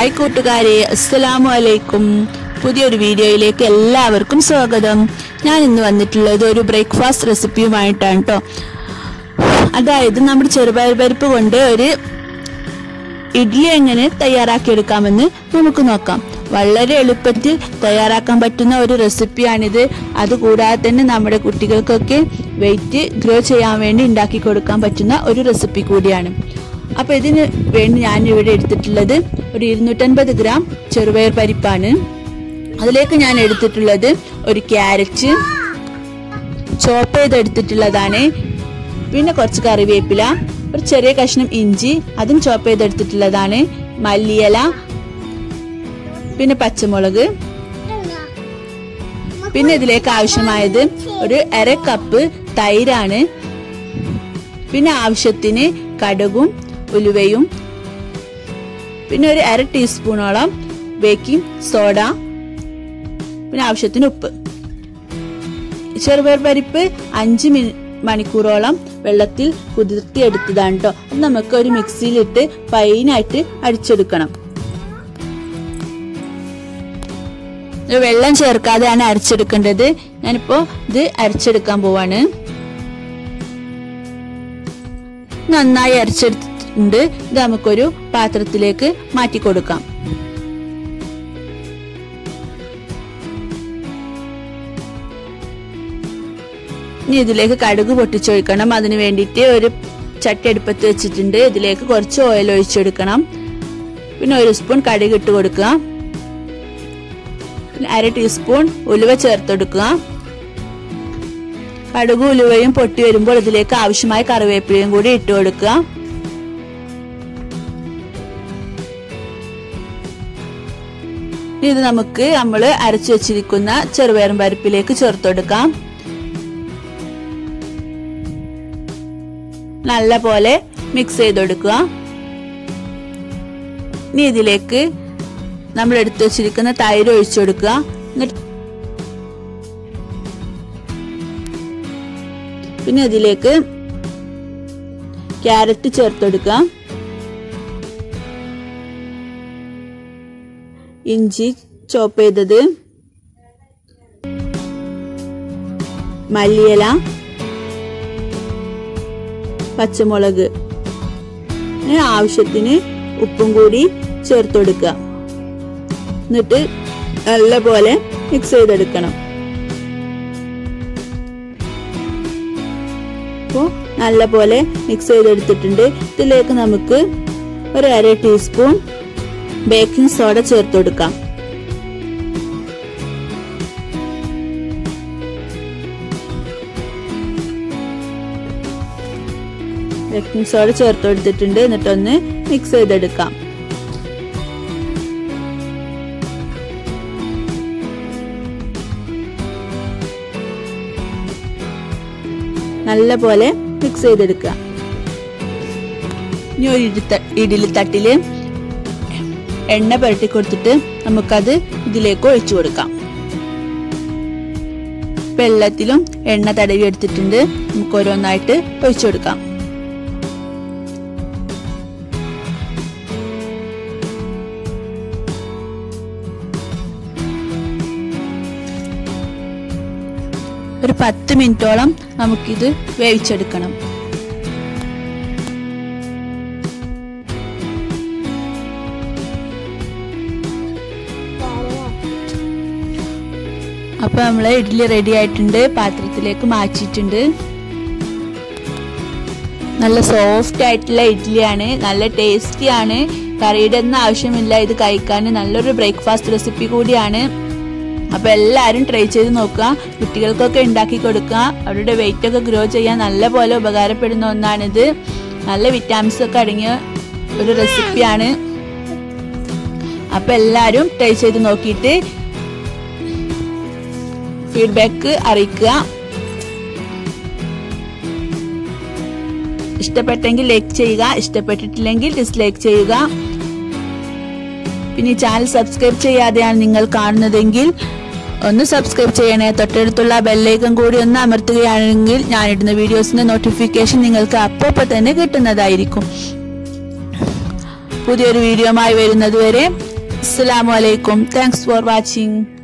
hi കൂട്ടുകാരെ അസ്സലാമു അലൈക്കും പുതിയൊരു വീഡിയോയിലേക്ക് എല്ലാവർക്കും സ്വാഗതം ഞാൻ ഇന്ന് വന്നിട്ടുള്ളത് ഒരു ബ്രേക്ക്ഫാസ്റ്റ് റെസിപ്പിയുമായിട്ടാണ് കേട്ടോ അതായത് നമ്മുടെ ചെറുപയർ പരിപ്പ് കൊണ്ട് ഒരു ഇഡ്ഡലി എങ്ങനെ തയ്യാറാക്കിയെടുക്കാമെന്ന് നമുക്ക് നോക്കാം വളരെ എളുപ്പത്തിൽ തയ്യാറാക്കാൻ പറ്റുന്ന ഒരു റെസിപ്പിയാണിത് അതുകൂടാതെ തന്നെ നമ്മുടെ കുട്ടികൾക്കൊക്കെ വെയിറ്റ് ഗ്രോ ചെയ്യാൻ വേണ്ടി ഉണ്ടാക്കി കൊടുക്കാൻ പറ്റുന്ന ഒരു റെസിപ്പി കൂടിയാണ് അപ്പോൾ ഇതിന് വേണ്ടി ഞാൻ ഇവിടെ എടുത്തിട്ടുള്ളത് ഒരു ഇരുന്നൂറ്റൻപത് ഗ്രാം ചെറുപയർ പരിപ്പാണ് അതിലേക്ക് ഞാൻ എടുത്തിട്ടുള്ളത് ഒരു ക്യാരറ്റ് ചോപ്പ് ചെയ്തെടുത്തിട്ടുള്ളതാണ് പിന്നെ കുറച്ച് കറിവേപ്പില ഒരു ചെറിയ കഷ്ണം ഇഞ്ചി അതും ചോപ്പ് ചെയ്തെടുത്തിട്ടുള്ളതാണ് മല്ലിയില പിന്നെ പച്ചമുളക് പിന്നെ ഇതിലേക്ക് ആവശ്യമായത് ഒരു അര കപ്പ് തൈരാണ് പിന്നെ ആവശ്യത്തിന് കടുകും ഉലുവയും പിന്നെ ഒരു അര ടീസ്പൂണോളം ബേക്കിംഗ് സോഡ പിന്നെ ആവശ്യത്തിന് ഉപ്പ് ചെറുപയർ പരിപ്പ് അഞ്ച് മിനി മണിക്കൂറോളം വെള്ളത്തിൽ കുതിർത്തി എടുത്തതാണ് കേട്ടോ അത് നമുക്ക് ഒരു മിക്സിയിലിട്ട് ഫൈനായിട്ട് അടിച്ചെടുക്കണം വെള്ളം ചേർക്കാതെയാണ് അരച്ചെടുക്കേണ്ടത് ഞാനിപ്പോ ഇത് അരച്ചെടുക്കാൻ പോവാണ് നന്നായി അരച്ചെടുത്തിട്ടുണ്ട് ഇത് നമുക്കൊരു പാത്രത്തിലേക്ക് മാറ്റി കൊടുക്കാം ഇനി ഇതിലേക്ക് കടുക് പൊട്ടിച്ചൊഴിക്കണം അതിന് വേണ്ടിയിട്ട് ഒരു ചട്ടി അടുപ്പത്ത് വെച്ചിട്ടുണ്ട് ഇതിലേക്ക് കുറച്ച് ഓയിൽ ഒഴിച്ചെടുക്കണം പിന്നെ ഒരു സ്പൂൺ കടുക് ഇട്ട് കൊടുക്കുക പിന്നെ അര ടീസ്പൂൺ ഉലുവ ചേർത്തെടുക്കുക കടുക് ഉലുവയും പൊട്ടി വരുമ്പോൾ ഇതിലേക്ക് ആവശ്യമായ കറിവേപ്പിലയും കൂടി ഇട്ട് കൊടുക്കുക ഇത് നമുക്ക് നമ്മൾ അരച്ചു വെച്ചിരിക്കുന്ന ചെറുപയറും പരിപ്പിലേക്ക് ചേർത്തെടുക്കാം നല്ല പോലെ മിക്സ് ചെയ്തെടുക്കുക ഇനി ഇതിലേക്ക് നമ്മൾ എടുത്തു വെച്ചിരിക്കുന്ന തൈര് ഒഴിച്ചു കൊടുക്കുക എന്നിട്ട് പിന്നെ ഇതിലേക്ക് ക്യാരറ്റ് ചേർത്തെടുക്കുക ഇഞ്ചി ചോപ്പ് ചെയ്തത് മല്ലിയില പച്ചമുളക് ആവശ്യത്തിന് ഉപ്പും കൂടി ചേർത്ത് കൊടുക്കുക എന്നിട്ട് നല്ലപോലെ മിക്സ് ചെയ്തെടുക്കണം അപ്പോൾ നല്ലപോലെ മിക്സ് ചെയ്തെടുത്തിട്ടുണ്ട് ഇതിലേക്ക് നമുക്ക് ഒരു അര ടീസ്പൂൺ ബേക്കിംഗ് സോഡ ചേർത്ത് കൊടുക്കാം ബേക്കിംഗ് സോഡ ചേർത്ത് കൊടുത്തിട്ടുണ്ട് എന്നിട്ടൊന്ന് മിക്സ് ചെയ്തെടുക്കാം നല്ല പോലെ മിക്സ് ചെയ്തെടുക്കുക ഇനി ഒരു ഇഡലി തട്ടില് എണ്ണ പുരട്ടി കൊടുത്തിട്ട് നമുക്കത് ഇതിലേക്ക് ഒഴിച്ചു കൊടുക്കാം വെള്ളത്തിലും എണ്ണ തടവി എടുത്തിട്ടുണ്ട് നമുക്ക് ഓരോന്നായിട്ട് ഒഴിച്ചു കൊടുക്കാം ഒരു പത്ത് മിനിറ്റോളം നമുക്കിത് വേവിച്ചെടുക്കണം അപ്പൊ നമ്മള് ഇഡ്ഡലി റെഡി ആയിട്ടുണ്ട് പാത്രത്തിലേക്ക് മാറ്റിയിട്ടുണ്ട് നല്ല സോഫ്റ്റ് ആയിട്ടുള്ള ഇഡ്ഡലിയാണ് നല്ല ടേസ്റ്റി ആണ് കറിയുടെ ഒന്നും ആവശ്യമില്ല ഇത് കഴിക്കാൻ നല്ലൊരു ബ്രേക്ക്ഫാസ്റ്റ് റെസിപ്പി കൂടിയാണ് അപ്പോൾ എല്ലാവരും ട്രൈ ചെയ്ത് നോക്കുക കുട്ടികൾക്കൊക്കെ ഉണ്ടാക്കി കൊടുക്കുക അവരുടെ വെയിറ്റ് ഒക്കെ ഗ്രോ ചെയ്യാൻ നല്ല പോലെ ഉപകാരപ്പെടുന്ന ഒന്നാണിത് നല്ല വിറ്റാമിൻസ് ഒക്കെ അടങ്ങിയ ഒരു റെസിപ്പിയാണ് അപ്പോൾ എല്ലാവരും ട്രൈ ചെയ്ത് നോക്കിയിട്ട് ഫീഡ്ബാക്ക് അറിയിക്കുക ഇഷ്ടപ്പെട്ടെങ്കിൽ ലൈക്ക് ചെയ്യുക ഇഷ്ടപ്പെട്ടിട്ടില്ലെങ്കിൽ ഡിസ്ലൈക്ക് ചെയ്യുക പിന്നെ ഈ ചാനൽ സബ്സ്ക്രൈബ് ചെയ്യാതെയാണ് നിങ്ങൾ കാണുന്നതെങ്കിൽ ഒന്ന് സബ്സ്ക്രൈബ് ചെയ്യണേ തൊട്ടടുത്തുള്ള ബെല്ലൈക്കൺ കൂടി ഒന്ന് അമർത്തുകയാണെങ്കിൽ ഞാനിടുന്ന വീഡിയോസിന്റെ നോട്ടിഫിക്കേഷൻ നിങ്ങൾക്ക് അപ്പോൾ തന്നെ കിട്ടുന്നതായിരിക്കും പുതിയൊരു വീഡിയോമായി വരുന്നത് വരെ അസ്സലാമു അലൈക്കും താങ്ക്സ് ഫോർ വാച്ചിങ്